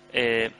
آه،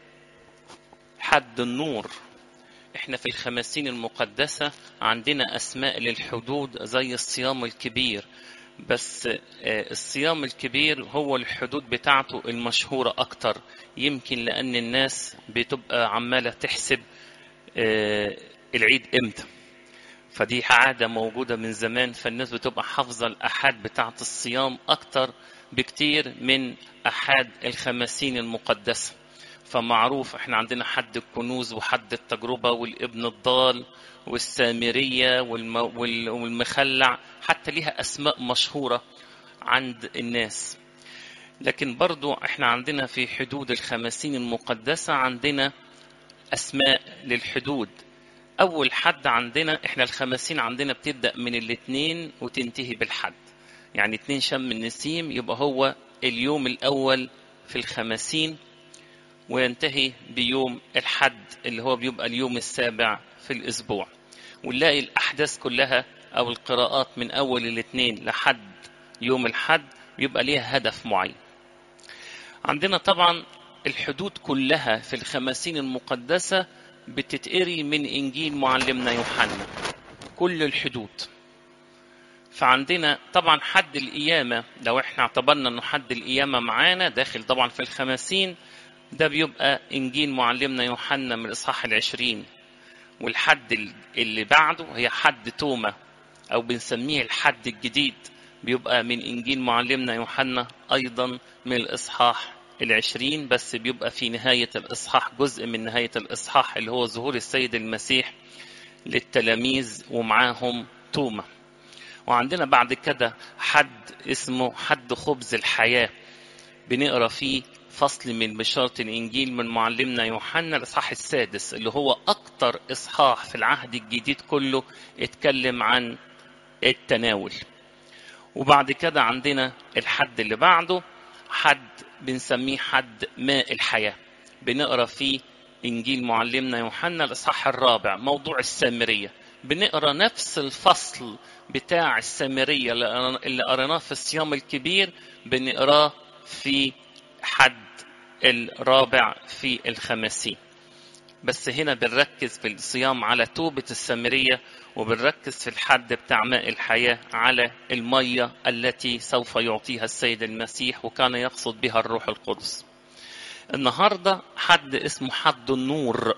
حد النور احنا في الخمسين المقدسة عندنا أسماء للحدود زي الصيام الكبير بس آه، الصيام الكبير هو الحدود بتاعته المشهورة أكتر يمكن لأن الناس بتبقى عمالة تحسب آه، العيد إمتى فدي عادة موجودة من زمان فالناس بتبقى حافظة الأحاد بتاعة الصيام أكتر بكتير من أحاد الخمسين المقدسة فمعروف احنا عندنا حد الكنوز وحد التجربة والابن الضال والسامرية والم... وال- والمخلع حتى ليها أسماء مشهورة عند الناس لكن برضو احنا عندنا في حدود الخمسين المقدسة عندنا أسماء للحدود أول حد عندنا احنا الخمسين عندنا بتبدأ من الاثنين وتنتهي بالحد يعني اتنين شم النسيم يبقى هو اليوم الأول في الخمسين وينتهي بيوم الحد اللي هو بيبقى اليوم السابع في الأسبوع ونلاقي الأحداث كلها أو القراءات من أول الاثنين لحد يوم الحد بيبقى ليها هدف معين عندنا طبعا الحدود كلها في الخمسين المقدسة بتتقري من إنجيل معلمنا يوحنا كل الحدود فعندنا طبعا حد القيامة لو احنا اعتبرنا انه حد القيامة معانا داخل طبعا في الخمسين ده بيبقى إنجيل معلمنا يوحنا من الإصحاح العشرين والحد ال- اللي بعده هي حد توما أو بنسميه الحد الجديد بيبقى من إنجيل معلمنا يوحنا أيضا من الإصحاح العشرين بس بيبقى في نهاية الإصحاح جزء من نهاية الإصحاح اللي هو ظهور السيد المسيح للتلاميذ ومعاهم توما وعندنا بعد كده حد اسمه حد خبز الحياة بنقرا فيه فصل من بشارة الإنجيل من معلمنا يوحنا الإصحاح السادس اللي هو أكتر إصحاح في العهد الجديد كله اتكلم عن التناول وبعد كده عندنا الحد اللي بعده حد بنسميه حد ماء الحياة بنقرا فيه إنجيل معلمنا يوحنا الإصحاح الرابع موضوع السامرية بنقرا نفس الفصل بتاع السامرية اللي قرا- اللي قريناه في الصيام الكبير بنقراه في حد الرابع في الخمسين بس هنا بنركز في الصيام على توبة السامرية وبنركز في الحد بتاع ماء الحياة على المية التي سوف يعطيها السيد المسيح وكان يقصد بها الروح القدس النهاردة حد اسمه حد النور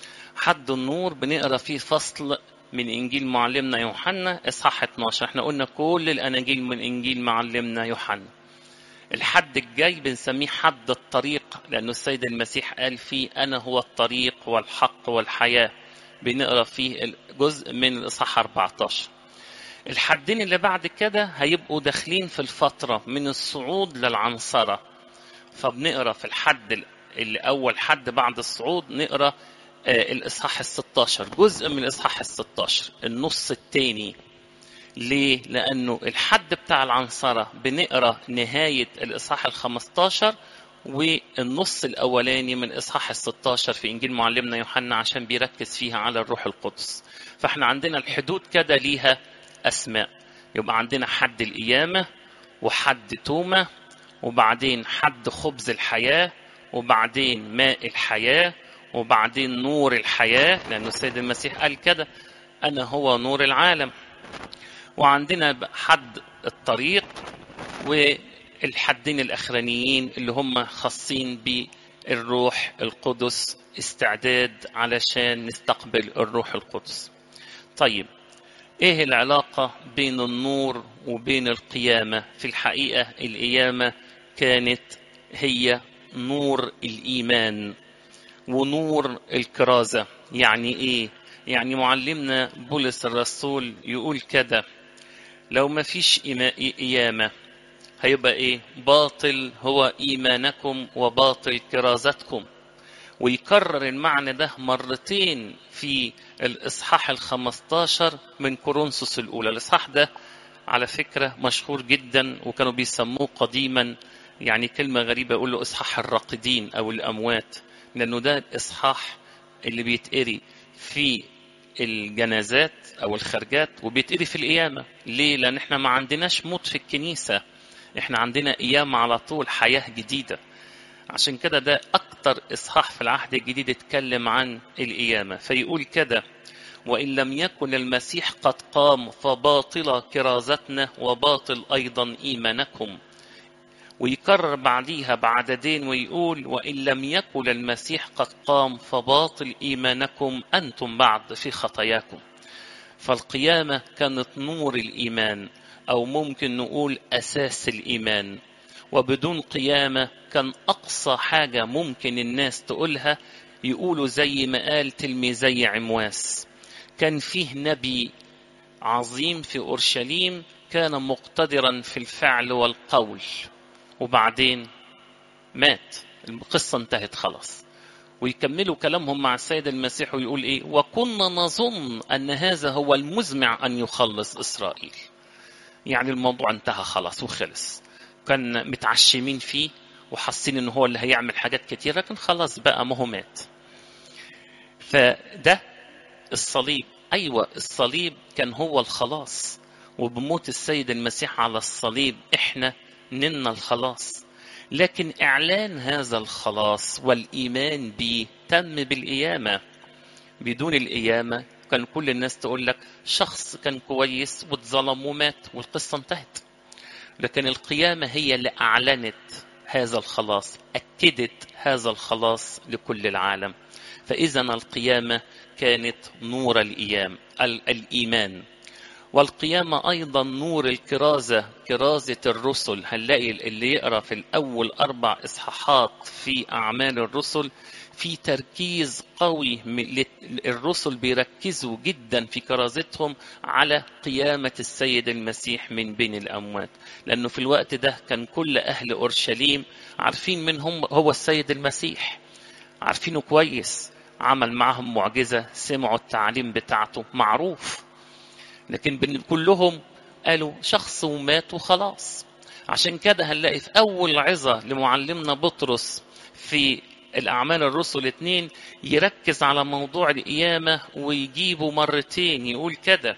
حد النور بنقرا فيه فصل من انجيل معلمنا يوحنا اصحاح 12 احنا قلنا كل الاناجيل من انجيل معلمنا يوحنا الحد الجاي بنسميه حد الطريق لأنه السيد المسيح قال فيه أنا هو الطريق والحق والحياة بنقرا فيه جزء من الإصحاح 14 الحدين اللي بعد كده هيبقوا داخلين في الفترة من الصعود للعنصرة فبنقرا في الحد اللي أول حد بعد الصعود نقرا آه، الإصحاح ال 16 جزء من الإصحاح ال 16 النص الثاني ليه؟ لأنه الحد بتاع العنصرة بنقرا نهاية الإصحاح ال 15 والنص الأولاني من الإصحاح ال 16 في إنجيل معلمنا يوحنا عشان بيركز فيها على الروح القدس. فإحنا عندنا الحدود كده ليها أسماء. يبقى عندنا حد القيامة وحد تومة وبعدين حد خبز الحياة وبعدين ماء الحياة وبعدين نور الحياة لأنه السيد المسيح قال كده أنا هو نور العالم وعندنا حد الطريق والحدين الأخرانيين اللي هم خاصين بالروح القدس استعداد علشان نستقبل الروح القدس طيب ايه العلاقة بين النور وبين القيامة في الحقيقة القيامة كانت هي نور الإيمان ونور الكرازة يعني ايه يعني معلمنا بولس الرسول يقول كده لو ما فيش إيما- قيامة هيبقى ايه باطل هو ايمانكم وباطل كرازتكم ويكرر المعنى ده مرتين في الاصحاح الخمستاشر من كورنثوس الاولى الاصحاح ده على فكرة مشهور جدا وكانوا بيسموه قديما يعني كلمة غريبة يقول له اصحاح الراقدين او الاموات لانه ده الاصحاح اللي بيتقري في الجنازات او الخرجات وبيتقري في القيامة ليه لان احنا ما عندناش موت في الكنيسة احنا عندنا قيامة على طول حياة جديدة عشان كده ده أكتر إصحاح في العهد الجديد اتكلم عن القيامة فيقول كده وإن لم يكن المسيح قد قام فباطلة كرازتنا وباطل أيضا إيمانكم ويكرر بعديها بعددين ويقول وإن لم يكن المسيح قد قام فباطل إيمانكم أنتم بعد في خطاياكم فالقيامة كانت نور الإيمان أو ممكن نقول أساس الإيمان وبدون قيامة كان أقصى حاجة ممكن الناس تقولها يقولوا زي ما قال تلميذي عمواس كان فيه نبي عظيم في أورشليم كان مقتدرا في الفعل والقول وبعدين مات القصة انتهت خلاص ويكملوا كلامهم مع السيد المسيح ويقول ايه وكنا نظن ان هذا هو المزمع ان يخلص اسرائيل يعني الموضوع انتهى خلاص وخلص كان متعشمين فيه وحاسين ان هو اللي هيعمل حاجات كتير لكن خلاص بقى ما هو مات فده الصليب ايوه الصليب كان هو الخلاص وبموت السيد المسيح على الصليب احنا نلنا الخلاص لكن اعلان هذا الخلاص والايمان به تم بالقيامه بدون القيامه كان كل الناس تقول لك شخص كان كويس واتظلم ومات والقصه انتهت لكن القيامه هي اللي اعلنت هذا الخلاص اكدت هذا الخلاص لكل العالم فاذا القيامه كانت نور الايام الايمان والقيامة أيضا نور الكرازة كرازة الرسل هنلاقي اللي يقرأ في الأول أربع إصحاحات في أعمال الرسل في تركيز قوي الرسل بيركزوا جدا في كرازتهم على قيامة السيد المسيح من بين الأموات لأنه في الوقت ده كان كل أهل أورشليم عارفين من هم هو السيد المسيح عارفينه كويس عمل معهم معجزة سمعوا التعليم بتاعته معروف لكن كلهم قالوا شخص ومات وخلاص عشان كده هنلاقي في أول عظة لمعلمنا بطرس في الأعمال الرسل اتنين يركز على موضوع القيامة ويجيبه مرتين يقول كده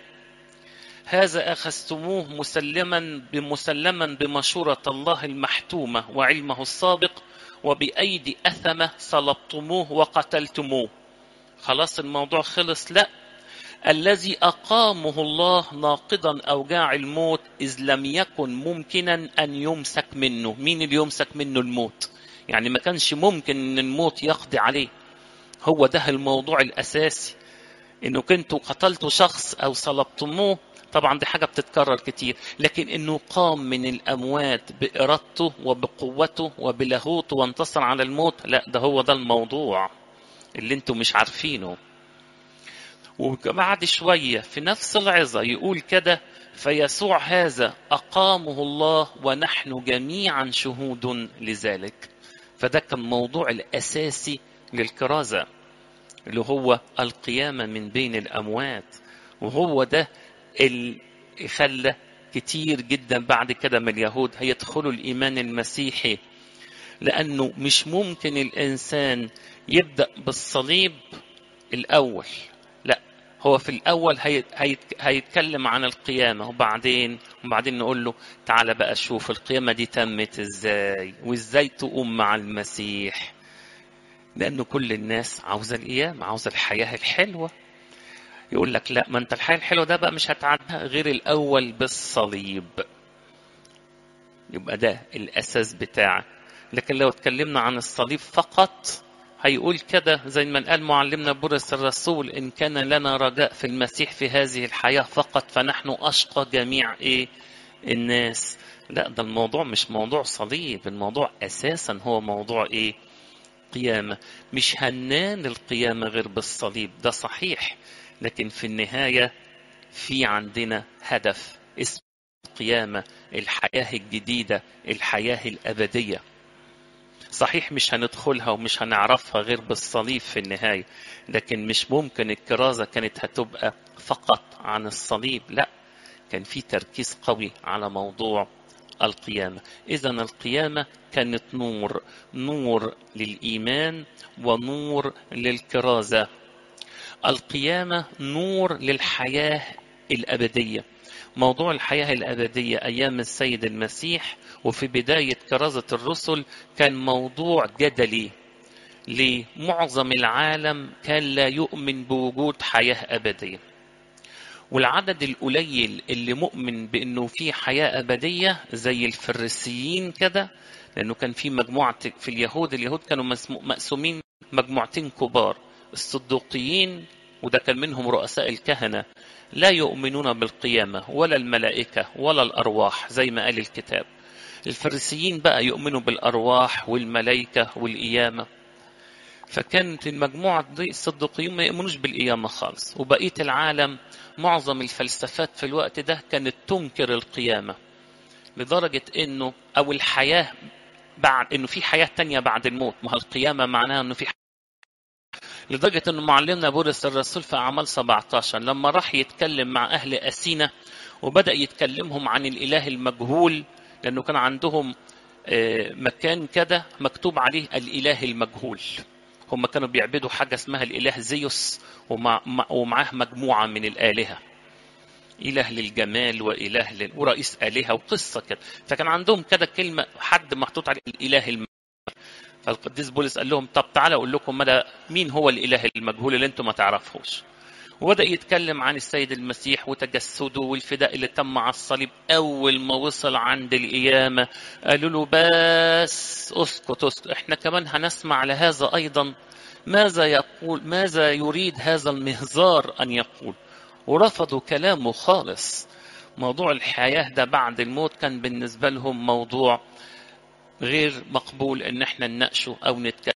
هذا أخذتموه مسلما بمسلما بمشورة الله المحتومة وعلمه السابق وبأيدي أثمة صلبتموه وقتلتموه خلاص الموضوع خلص لا الذي أقامه الله ناقضا أوجاع الموت إذ لم يكن ممكنا أن يمسك منه مين اللي يمسك منه الموت يعني ما كانش ممكن أن الموت يقضي عليه هو ده الموضوع الأساسي إنه كنتوا قتلتوا شخص أو صلبتموه طبعا دي حاجة بتتكرر كتير لكن إنه قام من الأموات بإرادته وبقوته وبلاهوته وانتصر على الموت لا ده هو ده الموضوع اللي انتوا مش عارفينه وبعد شوية في نفس العظة يقول كده فيسوع هذا أقامه الله ونحن جميعا شهود لذلك فده كان الموضوع الأساسي للكرازة اللي هو القيامة من بين الأموات وهو ده اللي خلى كتير جدا بعد كده من اليهود هيدخلوا الإيمان المسيحي لأنه مش ممكن الإنسان يبدأ بالصليب الأول لا هو في الأول هيت هيت هيتكلم عن القيامة وبعدين وبعدين نقول له تعالى بقى شوف القيامة دي تمت ازاي وازاي تقوم مع المسيح لأنه كل الناس عاوزة القيامة عاوزة الحياة الحلوة يقول لك لا ما انت الحياة الحلوة ده بقى مش هتعدها غير الأول بالصليب يبقى ده الأساس بتاعك لكن لو اتكلمنا عن الصليب فقط هيقول كده زي ما قال معلمنا بولس الرسول إن كان لنا رجاء في المسيح في هذه الحياة فقط فنحن أشقى جميع إيه الناس لا ده الموضوع مش موضوع صليب الموضوع أساسا هو موضوع إيه قيامة مش هننال القيامة غير بالصليب ده صحيح لكن في النهاية في عندنا هدف اسمه القيامة الحياة الجديدة الحياة الأبدية صحيح مش هندخلها ومش هنعرفها غير بالصليب في النهاية لكن مش ممكن الكرازة كانت هتبقى فقط عن الصليب لا كان في تركيز قوي على موضوع القيامة إذا القيامة كانت نور نور للإيمان ونور للكرازة القيامة نور للحياة الأبدية موضوع الحياة الأبدية أيام السيد المسيح وفي بداية كرازة الرسل كان موضوع جدلي لمعظم العالم كان لا يؤمن بوجود حياة أبدية والعدد القليل اللي مؤمن بأنه في حياة أبدية زي الفريسيين كده لأنه كان في مجموعة في اليهود اليهود كانوا مقسومين مجموعتين كبار الصدوقيين وده كان منهم رؤساء الكهنة لا يؤمنون بالقيامة ولا الملائكة ولا الأرواح زي ما قال الكتاب الفريسيين بقى يؤمنوا بالأرواح والملائكة والقيامة فكانت المجموعة دي الصديقيين ما يؤمنوش بالقيامة خالص وبقية العالم معظم الفلسفات في الوقت ده كانت تنكر القيامة لدرجة انه او الحياة بعد انه في حياة تانية بعد الموت ما القيامة معناها انه في لدرجة انه معلمنا بولس الرسول في اعمال 17 لما راح يتكلم مع اهل اثينا وبدأ يتكلمهم عن الاله المجهول لانه كان عندهم مكان كده مكتوب عليه الاله المجهول هم كانوا بيعبدوا حاجة اسمها الإله زيوس ومع ومعاه مجموعة من الآلهة إله للجمال وإله لل... ورئيس آلهة وقصة كده فكان عندهم كده كلمة حد محطوط عليه الإله المجهول فالقديس بولس قال لهم طب تعالى أقول لكم مدى مين هو الإله المجهول اللي أنتم ما تعرفوش وبدأ يتكلم عن السيد المسيح وتجسده والفداء اللي تم على الصليب أول ما وصل عند القيامة قالوا له بس اسكت اسكت احنا كمان هنسمع لهذا أيضا ماذا يقول ماذا يريد هذا المهزار أن يقول ورفضوا كلامه خالص موضوع الحياة ده بعد الموت كان بالنسبة لهم موضوع غير مقبول ان احنا نناقشه او نتكلم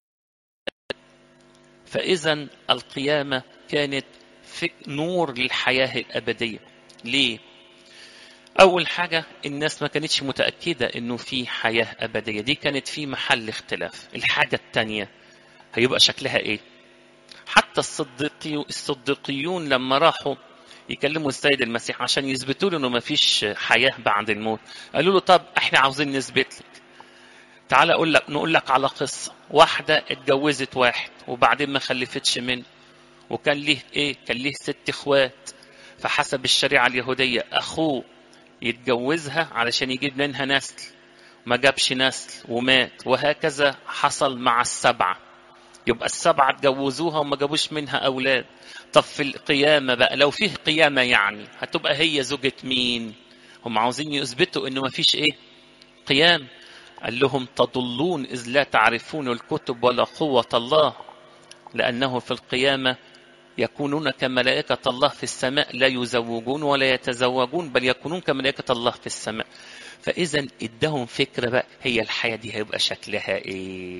فاذا القيامة كانت في نور للحياة الأبدية ليه؟ أول حاجة الناس ما كانتش متأكدة إنه في حياة أبدية دي كانت في محل اختلاف الحاجة التانية هيبقى شكلها إيه؟ حتى الصديقي الصديقيون لما راحوا يكلموا السيد المسيح عشان يثبتوا له انه ما فيش حياه بعد الموت قالوا له طب احنا عاوزين نثبت لك تعال اقول لك نقول لك على قصه واحده اتجوزت واحد وبعدين ما خلفتش منه وكان ليه ايه كان ليه ست اخوات فحسب الشريعه اليهوديه اخوه يتجوزها علشان يجيب منها نسل ما جابش نسل ومات وهكذا حصل مع السبعه يبقى السبعه اتجوزوها وما جابوش منها اولاد طب في القيامه بقى لو فيه قيامه يعني هتبقى هي زوجة مين هم عاوزين يثبتوا انه ما فيش ايه قيام قال لهم تضلون اذ لا تعرفون الكتب ولا قوه الله لانه في القيامه يكونون كملائكة الله في السماء لا يزوجون ولا يتزوجون بل يكونون كملائكة الله في السماء فإذا ادهم فكرة بقى هي الحياة دي هيبقى شكلها إيه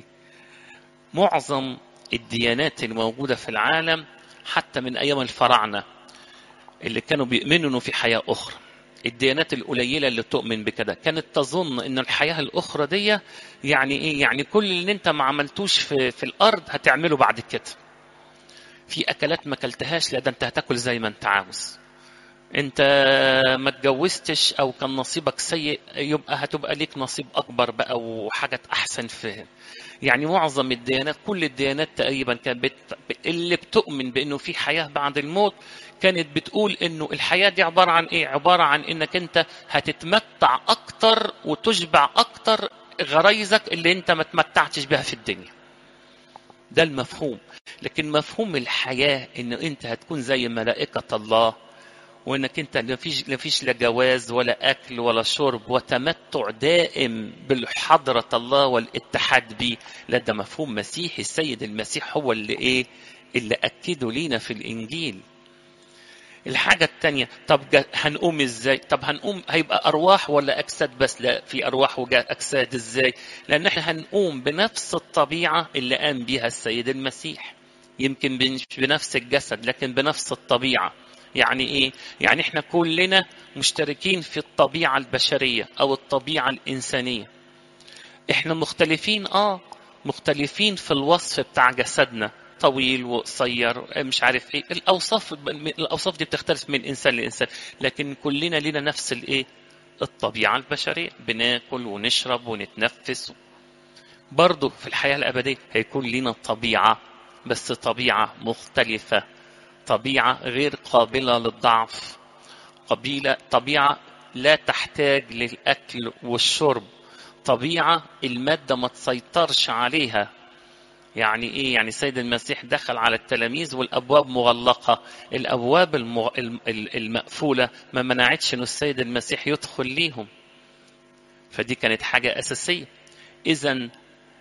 معظم الديانات الموجودة في العالم حتى من أيام الفراعنة اللي كانوا بيؤمنوا إنه في حياة أخرى الديانات القليلة اللي تؤمن بكده كانت تظن إن الحياة الأخرى دي يعني إيه يعني كل اللي أنت ما عملتوش في, في الأرض هتعمله بعد كده في اكلات ما اكلتهاش لا ده انت هتاكل زي ما انت عاوز انت ما اتجوزتش او كان نصيبك سيء يبقى هتبقى ليك نصيب اكبر بقى وحاجات احسن في يعني معظم الديانات كل الديانات تقريبا كانت بت... اللي بتؤمن بانه في حياه بعد الموت كانت بتقول انه الحياه دي عباره عن ايه عباره عن انك انت هتتمتع اكتر وتشبع اكتر غرايزك اللي انت ما تمتعتش بها في الدنيا ده المفهوم لكن مفهوم الحياة ان انت هتكون زي ملائكة الله وانك انت لا فيش لا فيش لا جواز ولا اكل ولا شرب وتمتع دائم بحضرة الله والاتحاد به لا ده مفهوم مسيحي السيد المسيح هو اللي ايه اللي اكده لينا في الانجيل الحاجة التانية طب هنقوم ازاي؟ طب هنقوم هيبقى أرواح ولا أجساد بس؟ لا في أرواح وأجساد ازاي؟ لأن احنا هنقوم بنفس الطبيعة اللي قام بيها السيد المسيح. يمكن مش بنفس الجسد لكن بنفس الطبيعة. يعني ايه؟ يعني احنا كلنا مشتركين في الطبيعة البشرية أو الطبيعة الإنسانية. احنا مختلفين اه مختلفين في الوصف بتاع جسدنا طويل وقصير مش عارف ايه الاوصاف الاوصاف دي بتختلف من انسان لانسان لكن كلنا لنا نفس الايه الطبيعه البشريه بناكل ونشرب ونتنفس برضه في الحياه الابديه هيكون لنا طبيعه بس طبيعه مختلفه طبيعه غير قابله للضعف قبيلة طبيعة لا تحتاج للأكل والشرب طبيعة المادة ما تسيطرش عليها يعني ايه يعني سيد المسيح دخل على التلاميذ والابواب مغلقه الابواب المغ... المقفوله ما منعتش ان السيد المسيح يدخل ليهم فدي كانت حاجه اساسيه اذا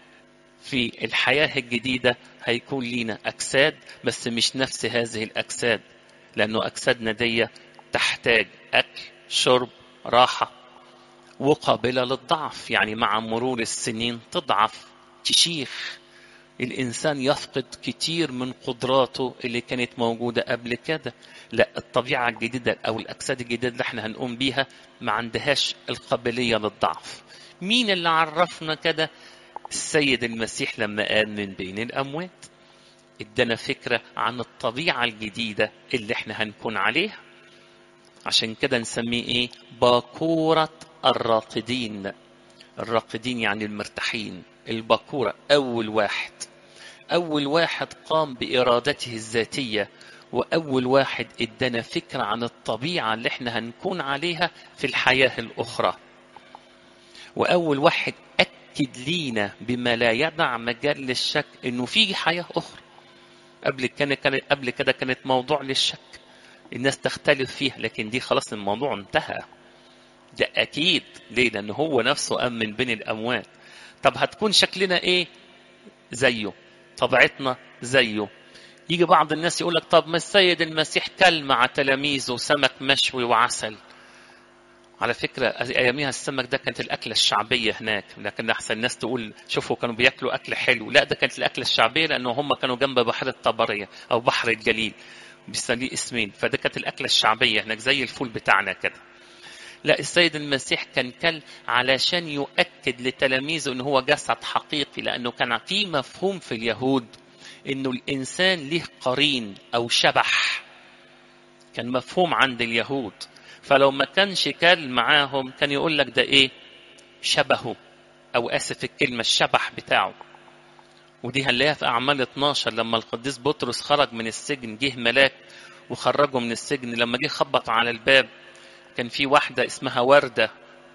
في الحياه الجديده هيكون لينا اجساد بس مش نفس هذه الاجساد لانه اجسادنا دي تحتاج اكل شرب راحه وقابله للضعف يعني مع مرور السنين تضعف تشيخ الإنسان يفقد كتير من قدراته اللي كانت موجودة قبل كده لا الطبيعة الجديدة أو الأجساد الجديدة اللي احنا هنقوم بيها ما عندهاش القابلية للضعف مين اللي عرفنا كده السيد المسيح لما قام من بين الأموات ادانا فكرة عن الطبيعة الجديدة اللي احنا هنكون عليها عشان كده نسميه ايه باكورة الراقدين الراقدين يعني المرتاحين الباكورة أول واحد أول واحد قام بإرادته الذاتية وأول واحد ادانا فكرة عن الطبيعة اللي احنا هنكون عليها في الحياة الأخرى وأول واحد أكد لينا بما لا يدع مجال للشك إنه في حياة أخرى قبل كان كان قبل كده كانت موضوع للشك الناس تختلف فيها لكن دي خلاص الموضوع انتهى ده أكيد ليه؟ لأن هو نفسه قام من بين الأموات طب هتكون شكلنا ايه زيه طبيعتنا زيه يجي بعض الناس يقول لك طب ما السيد المسيح كل مع تلاميذه سمك مشوي وعسل على فكرة أياميها السمك ده كانت الأكلة الشعبية هناك لكن أحسن الناس تقول شوفوا كانوا بياكلوا أكل حلو لا ده كانت الأكلة الشعبية لأنه هم كانوا جنب بحر الطبرية أو بحر الجليل بيسميه اسمين فده كانت الأكلة الشعبية هناك زي الفول بتاعنا كده لا السيد المسيح كان كل علشان يؤكد لتلاميذه ان هو جسد حقيقي لانه كان في مفهوم في اليهود انه الانسان له قرين او شبح كان مفهوم عند اليهود فلو ما كانش كل معاهم كان يقول لك ده ايه شبهه او اسف الكلمه الشبح بتاعه ودي هنلاقيها في اعمال 12 لما القديس بطرس خرج من السجن جه ملاك وخرجه من السجن لما جه خبط على الباب كان في واحدة اسمها وردة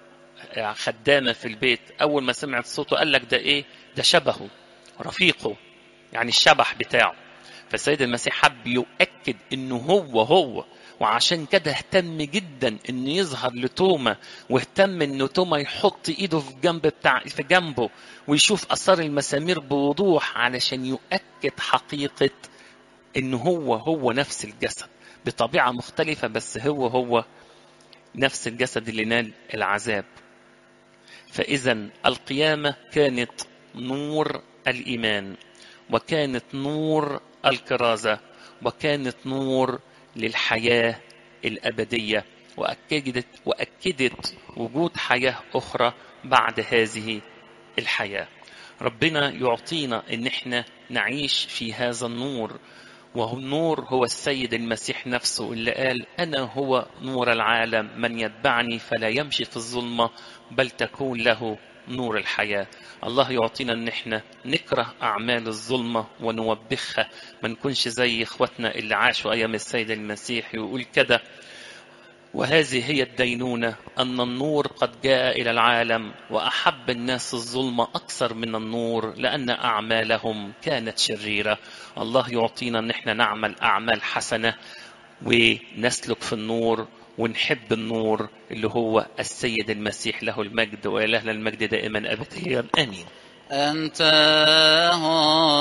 خدامة في البيت أول ما سمعت صوته قال لك ده إيه ده شبهه رفيقه يعني الشبح بتاعه فالسيد المسيح حب يؤكد إنه هو هو وعشان كده اهتم جدا إن يظهر لتوما واهتم إن توما يحط إيده في جنب بتاع في جنبه ويشوف آثار المسامير بوضوح علشان يؤكد حقيقة إن هو هو نفس الجسد بطبيعة مختلفة بس هو هو نفس الجسد اللي نال العذاب فإذا القيامة كانت نور الإيمان وكانت نور الكرازة وكانت نور للحياة الأبدية وأكدت وأكدت وجود حياة أخرى بعد هذه الحياة ربنا يعطينا إن احنا نعيش في هذا النور وهو النور هو السيد المسيح نفسه اللي قال أنا هو نور العالم من يتبعني فلا يمشي في الظلمة بل تكون له نور الحياة الله يعطينا ان احنا نكره اعمال الظلمة ونوبخها ما نكونش زي اخواتنا اللي عاشوا ايام السيد المسيح يقول كده وهذه هي الدينونة أن النور قد جاء إلى العالم وأحب الناس الظلمة أكثر من النور لأن أعمالهم كانت شريرة الله يعطينا أن احنا نعمل أعمال حسنة ونسلك في النور ونحب النور اللي هو السيد المسيح له المجد وإلهنا المجد دائما أبديا آمين أنت هو